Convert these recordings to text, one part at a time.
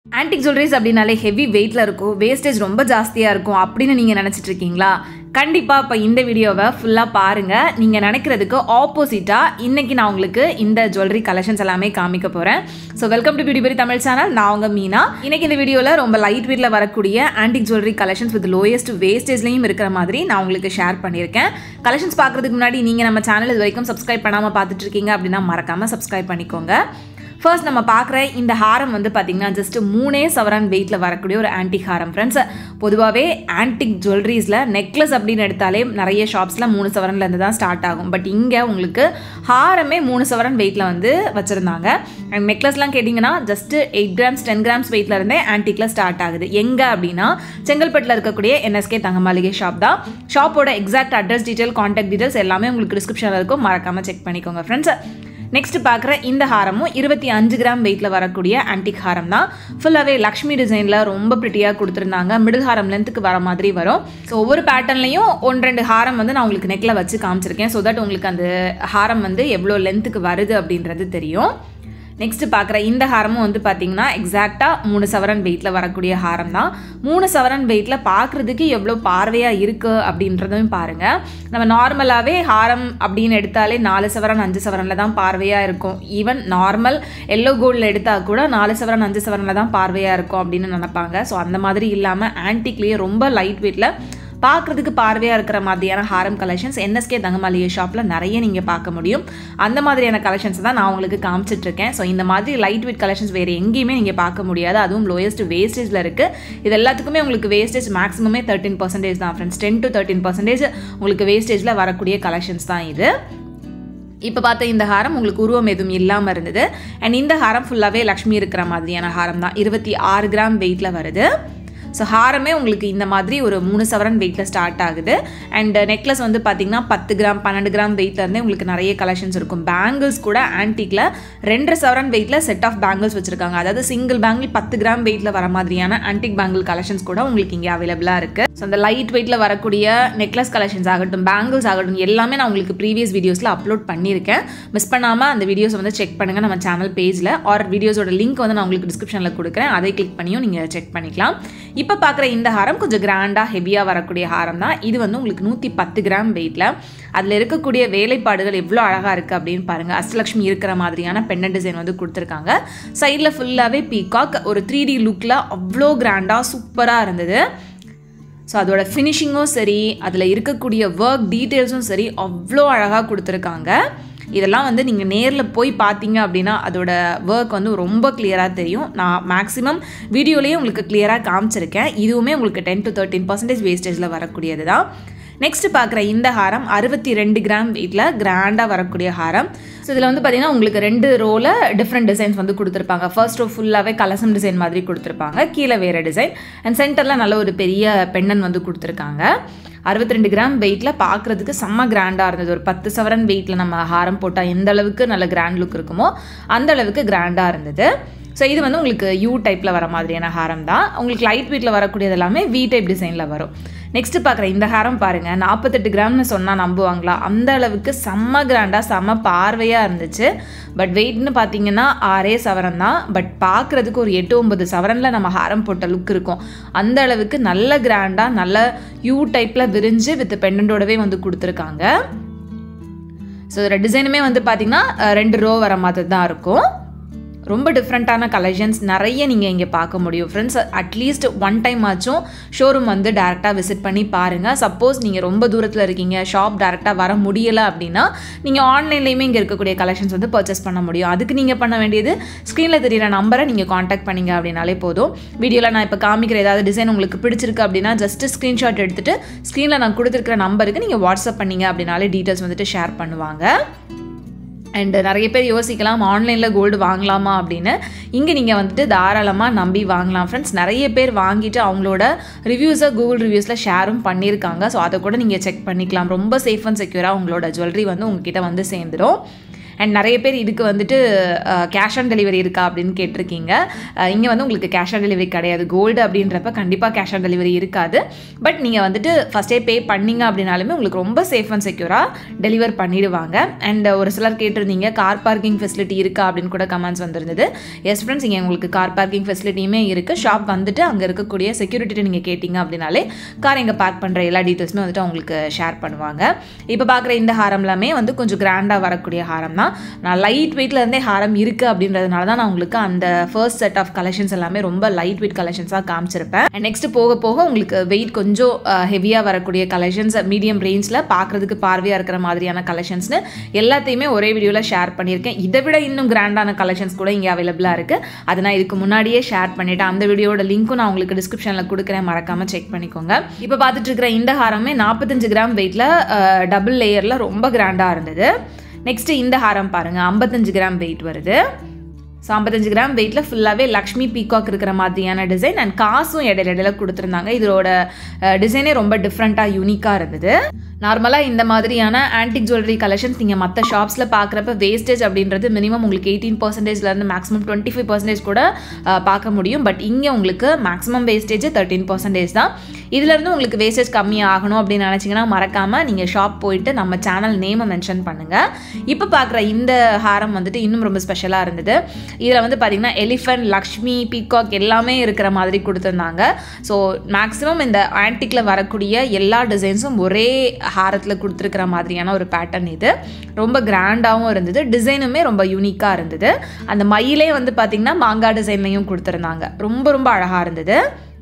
antique jewelleries அப்படின்னாலே heavy வெயிட்டில் இருக்கும் வேஸ்டேஜ் ரொம்ப ஜாஸ்தியாக இருக்கும் அப்படின்னு நீங்கள் நினச்சிட்டு இருக்கீங்களா கண்டிப்பாக இப்போ இந்த வீடியோவை ஃபுல்லாக பாருங்கள் நீங்கள் நினைக்கிறதுக்கு ஆப்போசிட்டாக இன்றைக்கி நான் உங்களுக்கு இந்த ஜுவல்லரி கலெக்ஷன்ஸ் எல்லாமே காமிக்க போகிறேன் so welcome to beauty berry Tamil channel நான் உங்கள் மீனா இன்றைக்கி இந்த வீடியோவில் ரொம்ப லைட் வெயிட்டில் வரக்கூடிய antique jewellery collections with lowest வேஸ்டேஜ்லையும் இருக்கிற மாதிரி நான் உங்களுக்கு ஷேர் பண்ணியிருக்கேன் கலெக்ஷன்ஸ் பார்க்குறதுக்கு முன்னாடி நீங்கள் நம்ம சேனல் இது வரைக்கும் சப்ஸ்கிரைப் பண்ணாமல் பார்த்துட்டு இருக்கீங்க அப்படின்னா மறக்காமல் சப்ஸ்கிரைப் பண்ணிக்கோங்க ஃபர்ஸ்ட் நம்ம பார்க்குற இந்த ஹாரம் வந்து பார்த்திங்கன்னா ஜஸ்ட் மூணே சவரன் வெயிட்டில் வரக்கூடிய ஒரு ஆன்டிக் ஹாரம் ஃப்ரெண்ட்ஸ் பொதுவாகவே ஆன்டிக் ஜுவல்லரிஸில் நெக்லஸ் அப்படின்னு எடுத்தாலே நிறைய ஷாப்ஸில் மூணு சவரன்லேருந்து தான் ஸ்டார்ட் ஆகும் பட் இங்கே உங்களுக்கு ஹாரமே மூணு சவரன் வெயிட்டில் வந்து வச்சுருந்தாங்க அண்ட் நெக்லஸ்லாம் கேட்டிங்கன்னா just eight grams ten grams வெயிட்டில் இருந்தே ஆன்டிக்கில் ஸ்டார்ட் ஆகுது எங்கே அப்படின்னா செங்கல்பட்டில் இருக்கக்கூடிய என்எஸ்கே தங்க மாளிகை ஷாப் தான் ஷாப்போட exact address detail contact details எல்லாமே உங்களுக்கு டிஸ்கிரிப்ஷனில் இருக்கும் மறக்காமல் செக் பண்ணிக்கோங்க ஃப்ரெண்ட்ஸ் நெக்ஸ்ட் பார்க்குற இந்த ஹாரமும் இருபத்தி அஞ்சு கிராம் வெயிட்டில் வரக்கூடிய ஆன்டிக் ஹாரம் தான் ஃபுல்லாகவே லக்ஷ்மி டிசைனில் ரொம்ப ப்ரிட்டியாக கொடுத்துருந்தாங்க மிடில் ஹாரம் லென்த்துக்கு வர மாதிரி வரும் ஸோ ஒவ்வொரு பேட்டர்ன்லையும் ஒன்று ரெண்டு ஹாரம் வந்து நான் உங்களுக்கு நெக்கில் வச்சு காமிச்சிருக்கேன் ஸோ தட் உங்களுக்கு அந்த ஹாரம் வந்து எவ்வளோ லென்த்துக்கு வருது அப்படின்றது தெரியும் நெக்ஸ்ட் பார்க்குற இந்த ஹாரமும் வந்து பார்த்தீங்கன்னா எக்ஸாக்டாக மூணு சவரன் வெயிட்டில் வரக்கூடிய ஹாரம் தான் மூணு சவரன் வெயிட்டில் பார்க்குறதுக்கு எவ்வளோ பார்வையாக இருக்குது அப்படின்றதும் பாருங்கள் நம்ம நார்மலாகவே ஹாரம் அப்படின்னு எடுத்தாலே நாலு சவரன் அஞ்சு சவரனில் தான் பார்வையாக இருக்கும் ஈவன் நார்மல் எல்லோ கோல்டில் எடுத்தால் கூட நாலு சவரன் அஞ்சு சவரனில் தான் பார்வையாக இருக்கும் அப்படின்னு நினைப்பாங்க ஸோ அந்த மாதிரி இல்லாமல் ஆன்டிக்லேயே ரொம்ப லைட் வெயிட்டில் பார்க்குறதுக்கு பார்வையாக இருக்கிற மாதிரியான ஹாரம் கலெக்ஷன்ஸ் என்எஸ்கே தங்கமளிகை ஷாப்பில் நிறைய நீங்கள் பார்க்க முடியும் அந்த மாதிரியான கலெக்ஷன்ஸ் தான் நான் உங்களுக்கு காமிச்சிட்ருக்கேன் ஸோ இந்த மாதிரி லைட் வெயிட் கலெக்ஷன்ஸ் வேறு எங்கேயுமே நீங்கள் பார்க்க முடியாது அதுவும் லோயஸ்ட் வேஸ்டேஜில் இருக்குது இது எல்லாத்துக்குமே உங்களுக்கு வேஸ்டேஜ் மேக்ஸிமமே தேர்ட்டின் பர்சன்டேஜ் தான் friends ten to thirteen percentage உங்களுக்கு வேஸ்டேஜில் வரக்கூடிய கலெக்ஷன்ஸ் தான் இது இப்போ பார்த்த இந்த ஹாரம் உங்களுக்கு உருவம் எதுவும் இல்லாமல் இருந்தது அண்ட் இந்த ஹாரம் ஃபுல்லாகவே லக்ஷ்மி இருக்கிற மாதிரியான ஹாரம் தான் இருபத்தி ஆறு கிராம் வெயிட்டில் வருது ஸோ ஹாரமே உங்களுக்கு இந்த மாதிரி ஒரு மூணு சவரன் வெயிட்டில் ஸ்டார்ட் ஆகுது அண்ட் நெக்லஸ் வந்து பார்த்திங்கன்னா பத்து கிராம் பன்னெண்டு கிராம் வெயிட்லேருந்தே உங்களுக்கு நிறைய கலெக்ஷன்ஸ் இருக்கும் பேங்கிள்ஸ் கூட ஆன்டிக்கில் ரெண்டரை சவரன் வெயிட்டில் செட் ஆஃப் பேங்கிள்ஸ் வச்சுருக்காங்க அதாவது சிங்கிள் பேங்கிள் பத்து கிராம் வெயிட்டில் வர மாதிரியான ஆன்டிக் பேங்கிள் கலெக்ஷன்ஸ் கூட உங்களுக்கு இங்கே அவைலபிளாக இருக்குது ஸோ அந்த லைட் வெயிட்டில் வரக்கூடிய நெக்லஸ் கலெக்ஷன்ஸ் ஆகட்டும் பேங்கிள்ஸ் ஆகட்டும் எல்லாமே நான் உங்களுக்கு ப்ரீவியஸ் வீடியோஸில் அப்லோட் பண்ணியிருக்கேன் மிஸ் பண்ணாமல் அந்த வீடியோஸ் வந்து செக் பண்ணுங்கள் நம்ம சேனல் பேஜில் ஆர் வீடியோஸோட லிங்க் வந்து நான் உங்களுக்கு டிஸ்கிரிப்ஷனில் கொடுக்குறேன் அதை கிளிக் பண்ணியும் நீங்கள் செக் பண்ணிக்கலாம் இப்போ பார்க்குற இந்த ஹாரம் கொஞ்சம் கிராண்டாக ஹெவியாக வரக்கூடிய ஹாரம் தான் இது வந்து உங்களுக்கு நூற்றி பத்து கிராம் வெயிட்டில் அதில் இருக்கக்கூடிய வேலைப்பாடுகள் எவ்வளோ அழகாக இருக்குது அப்படின்னு பாருங்கள் அஷ்டலக்ஷ்மி இருக்கிற மாதிரியான பெண்ணன் டிசைன் வந்து கொடுத்துருக்காங்க சைடில் ஃபுல்லாகவே பீகாக் ஒரு த்ரீ டி லுக்கில் அவ்வளோ கிராண்டாக சூப்பராக இருந்தது ஸோ அதோட ஃபினிஷிங்கும் சரி அதில் இருக்கக்கூடிய ஒர்க் டீட்டெயில்ஸும் சரி அவ்வளோ அழகாக கொடுத்துருக்காங்க இதெல்லாம் வந்து நீங்கள் நேரில் போய் பார்த்தீங்க அப்படின்னா அதோட ஒர்க் வந்து ரொம்ப கிளியராக தெரியும் நான் மேக்ஸிமம் வீடியோலேயே உங்களுக்கு கிளியராக காமிச்சிருக்கேன் இதுவுமே உங்களுக்கு டென் டு தேர்ட்டின் பர்சன்டேஜ் வேஸ்டேஜில் வரக்கூடியது தான் நெக்ஸ்ட் பார்க்குற இந்த ஹாரம் அறுபத்தி ரெண்டு கிராம் வெயிட்டில் கிராண்டாக வரக்கூடிய ஹாரம் ஸோ இதில் வந்து பார்த்திங்கன்னா உங்களுக்கு ரெண்டு ரோவில் டிஃப்ரெண்ட் டிசைன்ஸ் வந்து கொடுத்துருப்பாங்க ஃபர்ஸ்ட் ரோ ஃபுல்லாகவே கலசம் டிசைன் மாதிரி கொடுத்துருப்பாங்க கீழே வேறு டிசைன் அண்ட் சென்டரில் நல்ல ஒரு பெரிய பெண்ணன் வந்து கொடுத்துருக்காங்க அறுபத்தி ரெண்டு கிராம் வெயிட்டில் பார்க்குறதுக்கு செம்ம கிராண்டாக இருந்தது ஒரு பத்து சவரன் வெயிட்டில் நம்ம ஹாரம் போட்டால் எந்த அளவுக்கு நல்ல கிராண்ட் லுக் இருக்குமோ அந்த அளவுக்கு கிராண்டாக இருந்தது ஸோ இது வந்து உங்களுக்கு யூ டைப்பில் வர மாதிரியான ஹாரம் தான் உங்களுக்கு லைட் வெயிட்டில் வரக்கூடியது எல்லாமே வி டைப் டிசைனில் வரும் நெக்ஸ்ட்டு பார்க்குற இந்த ஹாரம் பாருங்கள் நாற்பத்தெட்டு கிராம்னு சொன்னால் நம்புவாங்களா அந்த அளவுக்கு செம்ம கிராண்டாக செம்ம பார்வையாக இருந்துச்சு பட் வெயிட்னு பார்த்தீங்கன்னா ஆறே சவரன் தான் பட் பார்க்குறதுக்கு ஒரு எட்டு ஒம்பது சவரனில் நம்ம ஹாரம் போட்ட லுக் இருக்கும் அந்த அளவுக்கு நல்ல கிராண்டாக நல்ல யூ டைப்பில் விரிஞ்சு வித் பெண்டோடவே வந்து கொடுத்துருக்காங்க ஸோ இதோட டிசைனுமே வந்து பார்த்திங்கன்னா ரெண்டு ரோ வர மாதிரி தான் இருக்கும் ரொம்ப டிஃப்ரெண்ட்டான கலெக்ஷன்ஸ் நிறைய நீங்கள் இங்கே பார்க்க முடியும் ஃப்ரெண்ட்ஸ் அட்லீஸ்ட் ஒன் டைம் ஆச்சும் ஷோரூம் வந்து டேரெக்டாக விசிட் பண்ணி பாருங்கள் சப்போஸ் நீங்கள் ரொம்ப தூரத்தில் இருக்கீங்க ஷாப் டேரெக்டாக வர முடியலை அப்படின்னா நீங்கள் ஆன்லைன்லேயுமே இங்கே இருக்கக்கூடிய கலெக்ஷன்ஸ் வந்து பர்ச்சேஸ் பண்ண முடியும் அதுக்கு நீங்கள் பண்ண வேண்டியது ஸ்க்ரீனில் தெரியிற நம்பரை நீங்கள் காண்டாக்ட் பண்ணிங்க அப்படின்னாலே போதும் வீடியோவில் நான் இப்போ காமிக்கிற ஏதாவது டிசைன் உங்களுக்கு பிடிச்சிருக்கு அப்படின்னா ஜஸ்ட்டு ஸ்க்ரீன்ஷாட் எடுத்துகிட்டு ஸ்க்ரீனில் நான் கொடுத்துருக்கிற நம்பருக்கு நீங்கள் வாட்ஸ்அப் பண்ணிங்க அப்படின்னாலே டீட்டெயில்ஸ் வந்துட்டு ஷேர் பண்ணுவாங்க அண்ட் நிறைய பேர் யோசிக்கலாம் ஆன்லைனில் கோல்டு வாங்கலாமா அப்படின்னு இங்கே நீங்கள் வந்துட்டு தாராளமாக நம்பி வாங்கலாம் ஃப்ரெண்ட்ஸ் நிறைய பேர் வாங்கிட்டு அவங்களோட ரிவ்யூஸை கூகுள் ரிவ்யூஸில் ஷேரும் பண்ணியிருக்காங்க ஸோ அதை கூட நீங்கள் செக் பண்ணிக்கலாம் ரொம்ப சேஃப் அண்ட் செக்யூராக உங்களோட ஜுவல்லரி வந்து உங்ககிட்ட வந்து சேர்ந்துடும் அண்ட் நிறைய பேர் இதுக்கு வந்துட்டு கேஷ் ஆன் டெலிவரி இருக்கா அப்படின்னு கேட்டிருக்கீங்க இங்கே வந்து உங்களுக்கு கேஷ் ஆன் டெலிவரி கிடையாது கோல்டு அப்படின்றப்ப கண்டிப்பாக கேஷ் ஆன் டெலிவரி இருக்காது பட் நீங்கள் வந்துட்டு ஃபஸ்ட்டே பே பண்ணீங்க அப்படின்னாலுமே உங்களுக்கு ரொம்ப சேஃப் அண்ட் செக்யூராக டெலிவர் பண்ணிடுவாங்க அண்ட் ஒரு சிலர் கேட்டிருந்தீங்க கார் பார்க்கிங் ஃபெசிலிட்டி இருக்கா அப்படின்னு கூட கமெண்ட்ஸ் வந்திருந்தது எஸ் ஃப்ரெண்ட்ஸ் இங்கே உங்களுக்கு கார் பார்க்கிங் ஃபெசிலிட்டியுமே இருக்குது ஷாப் வந்துட்டு அங்கே இருக்கக்கூடிய செக்யூரிட்டி நீங்கள் கேட்டிங்க அப்படின்னாலே கார் இங்கே பார்க் பண்ணுற எல்லா டீட்டெயில்ஸுமே வந்துட்டு அவங்களுக்கு ஷேர் பண்ணுவாங்க இப்போ பார்க்குற இந்த ஹாரம்லாமே வந்து கொஞ்சம் கிராண்டாக வரக்கூடிய ஹாரம் தான் நான் லைட் வெயிட்ல இருந்தே ஹாரம் இருக்குது அப்படின்றதுனால தான் நான் உங்களுக்கு அந்த ஃபர்ஸ்ட் செட் ஆஃப் கலெக்ஷன்ஸ் எல்லாமே ரொம்ப லைட் வெயிட் கலெக்ஷன்ஸாக காமிச்சிருப்பேன் நெக்ஸ்ட் போக போக உங்களுக்கு வெயிட் கொஞ்சம் ஹெவியாக வரக்கூடிய கலெக்ஷன்ஸ் மீடியம் ரேஞ்சில் பார்க்குறதுக்கு பார்வையாக இருக்கிற மாதிரியான கலெக்ஷன்ஸ்னு எல்லாத்தையுமே ஒரே வீடியோவில் ஷேர் பண்ணியிருக்கேன் இதை விட இன்னும் கிராண்டான கலெக்ஷன்ஸ் கூட இங்கே அவைலபிளாக இருக்குது அதை நான் இதுக்கு முன்னாடியே ஷேர் பண்ணிவிட்டேன் அந்த வீடியோட லிங்க்கும் நான் உங்களுக்கு டிஸ்கிரிப்ஷனில் கொடுக்குறேன் மறக்காமல் செக் பண்ணிக்கோங்க இப்போ பார்த்துட்டு இருக்கிற இந்த ஹாரமே நாற்பத்தஞ்சு கிராம் வெயிட்டில் டபுள் லேயரில் ரொம்ப கிராண்டாக இருந்தது நெக்ஸ்ட்டு இந்த ஹாரம் பாருங்கள் ஐம்பத்தஞ்சு கிராம் வெயிட் வருது ஸோ ஐம்பத்தஞ்சு கிராம் வெயிட்டில் ஃபுல்லாகவே லக்ஷ்மி பீகாக் இருக்கிற மாதிரியான டிசைன் அண்ட் காசும் இடையில இடையில கொடுத்துருந்தாங்க இதோட டிசைனே ரொம்ப டிஃப்ரெண்ட்டாக யூனிக்காக இருந்தது நார்மலாக இந்த மாதிரியான ஆன்டிக் ஜுவல்லரி கலெக்ஷன்ஸ் நீங்கள் மற்ற ஷாப்ஸில் பார்க்குறப்ப வேஸ்டேஜ் அப்படின்றது மினிமம் உங்களுக்கு எயிட்டீன் பர்சன்டேஜ்லேருந்து மேக்ஸிமம் டுவெண்ட்டி ஃபைவ் பர்சன்டேஜ் கூட பார்க்க முடியும் பட் இங்கே உங்களுக்கு மேக்ஸிமம் வேஸ்டேஜ் தேர்ட்டீன் பர்சன்டேஜ் தான் இதுலேருந்து உங்களுக்கு வேஸ்டேஜ் கம்மி ஆகணும் அப்படின்னு நினச்சிங்கன்னா மறக்காமல் நீங்கள் ஷாப் போயிட்டு நம்ம சேனல் நேமை மென்ஷன் பண்ணுங்கள் இப்போ பார்க்குற இந்த ஹாரம் வந்துட்டு இன்னும் ரொம்ப ஸ்பெஷலாக இருந்தது இதில் வந்து பார்த்திங்கன்னா எலிஃபண்ட் லக்ஷ்மி பீகாக் எல்லாமே இருக்கிற மாதிரி கொடுத்துருந்தாங்க ஸோ மேக்ஸிமம் இந்த ஆன்டிக்கில் வரக்கூடிய எல்லா டிசைன்ஸும் ஒரே ஹாரத்தில் கொடுத்துருக்கிற மாதிரியான ஒரு பேட்டர்ன் இது ரொம்ப கிராண்டாகவும் இருந்தது டிசைனுமே ரொம்ப யூனிக்காக இருந்தது அந்த மயிலே வந்து பார்த்திங்கன்னா மாங்காய் டிசைன்லையும் கொடுத்துருந்தாங்க ரொம்ப ரொம்ப அழகாக இருந்தது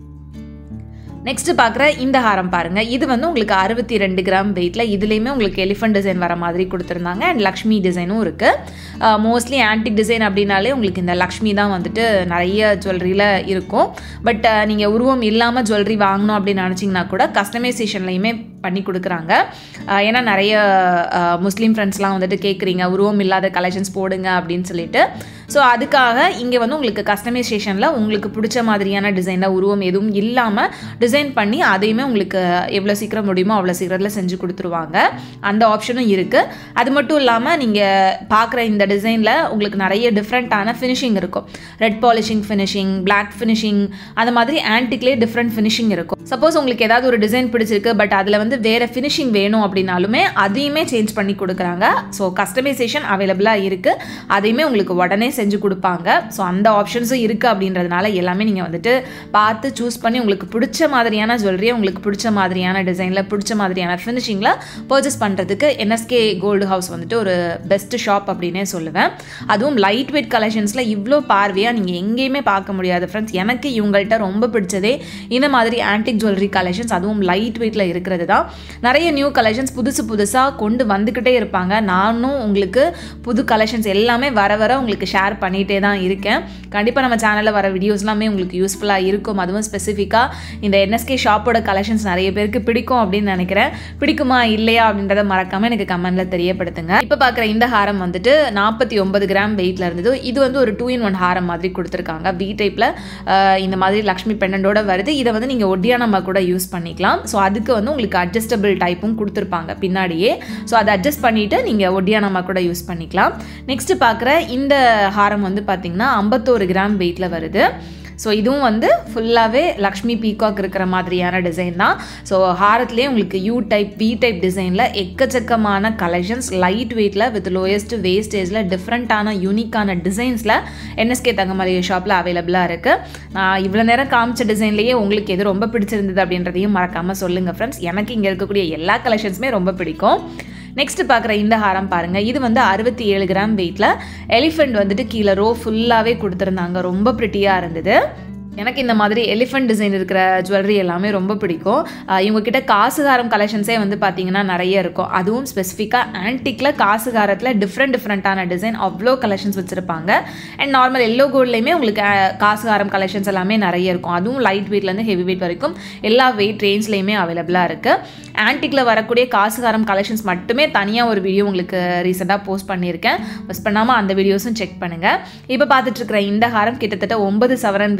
நெக்ஸ்ட் பார்க்குற இந்த ஹாரம் பாருங்கள் இது வந்து உங்களுக்கு அறுபத்தி ரெண்டு கிராம் வெயிட்டில் இதுலேயுமே உங்களுக்கு எலிஃபண்ட் டிசைன் வர மாதிரி கொடுத்துருந்தாங்க அண்ட் லக்ஷ்மி டிசைனும் இருக்குது மோஸ்ட்லி ஆன்டிக் டிசைன் அப்படின்னாலே உங்களுக்கு இந்த லக்ஷ்மி தான் வந்துட்டு நிறைய ஜுவல்லரியில் இருக்கும் பட் நீங்கள் உருவம் இல்லாமல் ஜுவல்லரி வாங்கணும் அப்படின்னு நினச்சிங்கன்னா கூட கஸ்டமைசேஷன்லையுமே பண்ணி கொடுக்குறாங்க ஏன்னா நிறைய முஸ்லீம் ஃப்ரெண்ட்ஸ்லாம் வந்துட்டு கேட்குறீங்க உருவம் இல்லாத கலெக்ஷன்ஸ் போடுங்க அப்படின்னு சொல்லிட்டு ஸோ அதுக்காக இங்கே வந்து உங்களுக்கு கஸ்டமைசேஷனில் உங்களுக்கு பிடிச்ச மாதிரியான டிசைனில் உருவம் எதுவும் இல்லாமல் டிசைன் பண்ணி அதையுமே உங்களுக்கு எவ்வளோ சீக்கிரம் முடியுமோ அவ்வளோ சீக்கிரத்தில் செஞ்சு கொடுத்துருவாங்க அந்த ஆப்ஷனும் இருக்குது அது மட்டும் இல்லாமல் நீங்கள் பார்க்குற இந்த டிசைனில் உங்களுக்கு நிறைய டிஃப்ரெண்ட்டான ஃபினிஷிங் இருக்கும் red polishing finishing black finishing அந்த மாதிரி ஆன்டிக்லேயே டிஃப்ரெண்ட் ஃபினிஷிங் இருக்கும் சப்போஸ் உங்களுக்கு ஏதாவது ஒரு டிசைன் பிடிச்சிருக்கு பட் அதில் வந்து வேறு ஃபினிஷிங் வேணும் அப்படின்னாலுமே அதையுமே சேஞ்ச் பண்ணி கொடுக்குறாங்க ஸோ கஸ்டமைசேஷன் அவைலபிளாக இருக்குது அதையுமே உங்களுக்கு உடனே செஞ்சு கொடுப்பாங்க ஸோ அந்த ஆப்ஷன்ஸும் இருக்குது அப்படின்றதுனால எல்லாமே நீங்கள் வந்துட்டு பார்த்து சூஸ் பண்ணி உங்களுக்கு பிடிச்ச மாதிரியான ஜுவல்லரியை உங்களுக்கு பிடிச்ச மாதிரியான டிசைனில் பிடிச்ச மாதிரியான ஃபினிஷிங்கில் பர்ச்சேஸ் பண்ணுறதுக்கு என்எஸ்கே கோல்டு ஹவுஸ் வந்துட்டு ஒரு பெஸ்ட் ஷாப் அப்படின்னே சொல்லுவேன் அதுவும் லைட் வெயிட் கலெக்ஷன்ஸில் இவ்வளோ பார்வையாக நீங்கள் எங்கேயுமே பார்க்க முடியாது ஃப்ரெண்ட்ஸ் எனக்கு இவங்கள்ட்ட ரொம்ப பிடிச்சதே இந்த மாதிரி ஆன்டிக் ஜுவல்லரி கலெக்ஷன்ஸ் அதுவும் லைட் வெயிட்டில் இருக்கிறது தான் நிறைய நியூ கலெக்ஷன்ஸ் புதுசு புதுசாக கொண்டு வந்துக்கிட்டே இருப்பாங்க நானும் உங்களுக்கு புது கலெக்ஷன்ஸ் எல்லாமே வர வர உங்களுக்கு ஷேர் பண்ணிகிட்டே தான் இருக்கேன் கண்டிப்பாக நம்ம சேனலில் வர வீடியோஸ் எல்லாமே உங்களுக்கு யூஸ்ஃபுல்லாக இருக்கும் அதுவும் ஸ்பெசிஃபிக்காக இந்த என்எஸ்கே ஷாப்போட கலெக்ஷன்ஸ் நிறைய பேருக்கு பிடிக்கும் அப்படின்னு நினைக்கிறேன் பிடிக்குமா இல்லையா அப்படின்றத மறக்காமல் எனக்கு கமெண்ட்டில் தெரியப்படுத்துங்க இப்போ பார்க்குற இந்த ஹாரம் வந்துட்டு நாற்பத்தி ஒன்பது கிராம் வெயிட்டில் இருந்தது இது வந்து ஒரு டூ இன் ஒன் ஹாரம் மாதிரி கொடுத்துருக்காங்க வி டைப்பில் இந்த மாதிரி லக்ஷ்மி பெண்டோட வருது இதை வந்து நீங்கள் ஒட்டியானமாக கூட யூஸ் பண்ணிக்கலாம் ஸோ அதுக்கு வந்து உங்களுக்கு அட்ஜஸ்டபிள் டைப்பும் கொடுத்துருப்பாங்க பின்னாடியே ஸோ அதை அட்ஜஸ்ட் பண்ணிவிட்டு நீங்கள் ஒட்டியானமாக கூட யூஸ் பண்ணிக்கலாம் நெக்ஸ்ட்டு பார்க்குற இந்த ஹாரம் வந்து பார்த்திங்கன்னா ஐம்பத்தோரு கிராம் வெயிட்டில் வருது ஸோ இதுவும் வந்து ஃபுல்லாகவே லக்ஷ்மி பீகாக் இருக்கிற மாதிரியான டிசைன் தான் ஸோ ஹாரத்துலேயே உங்களுக்கு யூ டைப் வி டைப் டிசைனில் எக்கச்சக்கமான கலெக்ஷன்ஸ் லைட் வெயிட்டில் வித் லோயஸ்ட் வேஸ்டேஜில் டிஃப்ரெண்ட்டான யூனிக்கான டிசைன்ஸில் என்எஸ்கே தங்கமலை ஷாப்பில் அவைலபிளாக இருக்குது நான் இவ்வளோ நேரம் காமிச்ச டிசைன்லேயே உங்களுக்கு எது ரொம்ப பிடிச்சிருந்தது அப்படின்றதையும் மறக்காமல் சொல்லுங்கள் ஃப்ரெண்ட்ஸ் எனக்கு இங்கே இருக்கக்கூடிய எல்லா கலெக்ஷன்ஸுமே ரொம்ப பிடிக்கும் நெக்ஸ்ட் பார்க்குற இந்த ஹாரம் பாருங்கள் இது வந்து அறுபத்தி ஏழு கிராம் வெயிட்டில் எலிஃபெண்ட் வந்துட்டு கீழே ரோ ஃபுல்லாகவே கொடுத்துருந்தாங்க ரொம்ப ப்ரிட்டியாக இருந்தது எனக்கு இந்த மாதிரி எலிஃபெண்ட் டிசைன் இருக்கிற ஜுவல்லரி எல்லாமே ரொம்ப பிடிக்கும் இவங்கக்கிட்ட காசுகாரம் கலெக்ஷன்ஸே வந்து பார்த்தீங்கன்னா நிறைய இருக்கும் அதுவும் ஸ்பெசிஃபிக்காக ஆன்டிக்கில் காசுகாரத்தில் டிஃப்ரெண்ட் டிஃப்ரெண்ட்டான டிசைன் அவ்வளோ கலெக்ஷன்ஸ் வச்சுருப்பாங்க அண்ட் நார்மல் எல்லோ கோல்ட்லேயுமே உங்களுக்கு காசுகாரம் கலெக்ஷன்ஸ் எல்லாமே நிறைய இருக்கும் அதுவும் லைட் வெயிட்லேருந்து ஹெவி வெயிட் வரைக்கும் எல்லா வெயிட் ரேஞ்ச்லேயுமே அவைலபிளாக இருக்குது ஆன்டிக்கில் வரக்கூடிய காசுகாரம் கலெக்ஷன்ஸ் மட்டுமே தனியாக ஒரு வீடியோ உங்களுக்கு ரீசெண்டாக போஸ்ட் பண்ணியிருக்கேன் மிஸ் பண்ணாமல் அந்த வீடியோஸும் செக் பண்ணுங்கள் இப்போ பார்த்துட்ருக்கிற இந்த ஹாரம் கிட்டத்தட்ட ஒன்பது சவரன் வெயிட்டில்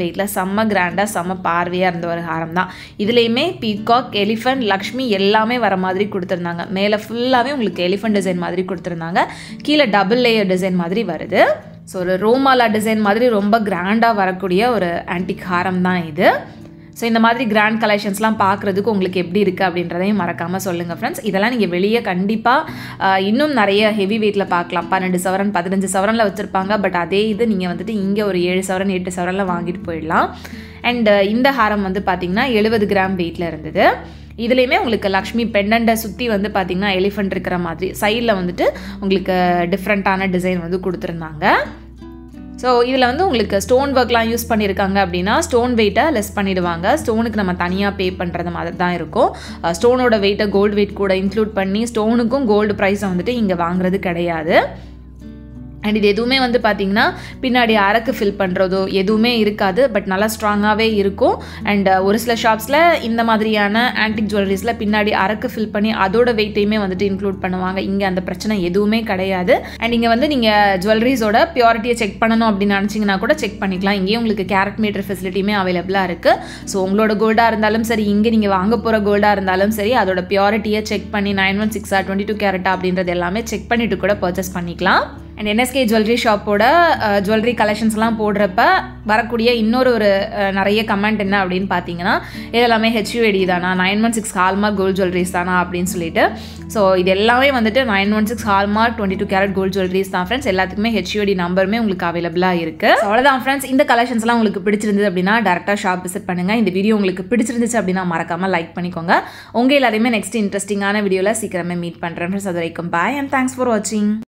செம்ம கிராண்டாக செம்ம பார்வையாக இருந்த ஒரு ஹாரம் தான் இதுலேயுமே பீகாக் எலிஃபண்ட் லக்ஷ்மி எல்லாமே வர மாதிரி கொடுத்துருந்தாங்க மேலே ஃபுல்லாகவே உங்களுக்கு எலிஃபண்ட் டிசைன் மாதிரி கொடுத்துருந்தாங்க கீழே டபுள் லேயர் டிசைன் மாதிரி வருது ஸோ ஒரு ரோமாலா டிசைன் மாதிரி ரொம்ப கிராண்டாக வரக்கூடிய ஒரு ஆன்டிக் ஹாரம் தான் இது ஸோ இந்த மாதிரி கிராண்ட் கலெக்ஷன்ஸ்லாம் பார்க்குறதுக்கு உங்களுக்கு எப்படி இருக்குது அப்படின்றதையும் மறக்காமல் சொல்லுங்கள் ஃப்ரெண்ட்ஸ் இதெல்லாம் நீங்கள் வெளியே கண்டிப்பாக இன்னும் நிறைய ஹெவி வெயிட்டில் பார்க்கலாம் பன்னெண்டு சவரன் பதினஞ்சு சவரனில் வச்சுருப்பாங்க பட் அதே இது நீங்கள் வந்துட்டு இங்கே ஒரு ஏழு சவரன் எட்டு சவரனில் வாங்கிட்டு போயிடலாம் அண்ட் இந்த ஹாரம் வந்து பார்த்திங்கன்னா எழுபது கிராம் வெயிட்டில் இருந்தது இதுலேயுமே உங்களுக்கு லக்ஷ்மி பெண்டண்ட்டை சுற்றி வந்து பார்த்திங்கன்னா எலிஃபண்ட் இருக்கிற மாதிரி சைடில் வந்துட்டு உங்களுக்கு டிஃப்ரெண்ட்டான டிசைன் வந்து கொடுத்துருந்தாங்க ஸோ இதில் வந்து உங்களுக்கு ஸ்டோன் ஒர்க்லாம் யூஸ் பண்ணியிருக்காங்க அப்படின்னா ஸ்டோன் வெயிட்டை லெஸ் பண்ணிடுவாங்க ஸ்டோனுக்கு நம்ம தனியாக பே பண்ணுறது மாதிரி தான் இருக்கும் ஸ்டோனோட வெயிட்டை கோல்டு வெயிட் கூட இன்க்ளூட் பண்ணி ஸ்டோனுக்கும் கோல்டு ப்ரைஸை வந்துட்டு இங்கே வாங்குறது கிடையாது அண்ட் இது எதுவுமே வந்து பார்த்திங்கன்னா பின்னாடி அரக்கு ஃபில் பண்ணுறதோ எதுவுமே இருக்காது பட் நல்லா ஸ்ட்ராங்காகவே இருக்கும் அண்ட் ஒரு சில ஷாப்ஸில் இந்த மாதிரியான ஆன்டிக் ஜுவல்லரிஸில் பின்னாடி அரக்கு ஃபில் பண்ணி அதோட வெயிட்டையுமே வந்துட்டு இன்க்ளூட் பண்ணுவாங்க இங்கே அந்த பிரச்சனை எதுவுமே கிடையாது அண்ட் இங்கே வந்து நீங்கள் ஜுவல்லரிஸோட பியூரிட்டியை செக் பண்ணணும் அப்படின்னு நினச்சிங்கன்னா கூட செக் பண்ணிக்கலாம் இங்கேயும் உங்களுக்கு கேரட் மீட்டர் ஃபெசிலிட்டியுமே அவைலபிளாக இருக்குது ஸோ உங்களோட கோல்டாக இருந்தாலும் சரி இங்கே நீங்கள் வாங்க போகிற கோல்டாக இருந்தாலும் சரி அதோட பியூரிட்டியை செக் பண்ணி நைன் ஒன் சிக்ஸா டுவெண்ட்டி டூ கேரட்டா அப்படின்றது எல்லாமே செக் பண்ணிவிட்டு கூட பர்ச்சேஸ் பண்ணிக்கலாம் அண்ட் என்எஸ்கே ஜுவல்லரி ஷாப்போட ஜுவல்லரி கலெக்ஷன்ஸ்லாம் போடுறப்ப வரக்கூடிய இன்னொரு ஒரு நிறைய கமெண்ட் என்ன அப்படின்னு பார்த்தீங்கன்னா இதெல்லாமே ஹெச்யூஎடி தானா nine one six hallmark gold jewelleries தானா அப்படின்னு சொல்லிட்டு ஸோ இது எல்லாமே வந்துட்டு nine one six hallmark twenty two carat gold jewelleries தான் ஃப்ரெண்ட்ஸ் எல்லாத்துக்குமே ஹெச்யூஎடி நம்பருமே உங்களுக்கு அவைலபிளாக இருக்குது அவ்வளோதான் ஃப்ரெண்ட்ஸ் இந்த கலெக்ஷன்ஸ்லாம் உங்களுக்கு பிடிச்சிருந்தது அப்படின்னா டேரெக்டாக ஷாப் விசிட் பண்ணுங்கள் இந்த வீடியோ உங்களுக்கு பிடிச்சிருந்துச்சு அப்படின்னா மறக்காமல் லைக் பண்ணிக்கோங்க உங்கள் எல்லாரையுமே நெக்ஸ்ட் இன்ட்ரெஸ்டிங்கான வீடியோவில் சீக்கிரமே மீட் பண்ணுறேன் ஃப்ரெண்ட்ஸ் அது வரைக்கும் பாய் அண்ட் தேங்க்ஸ் ஃபார் வாட்சிங்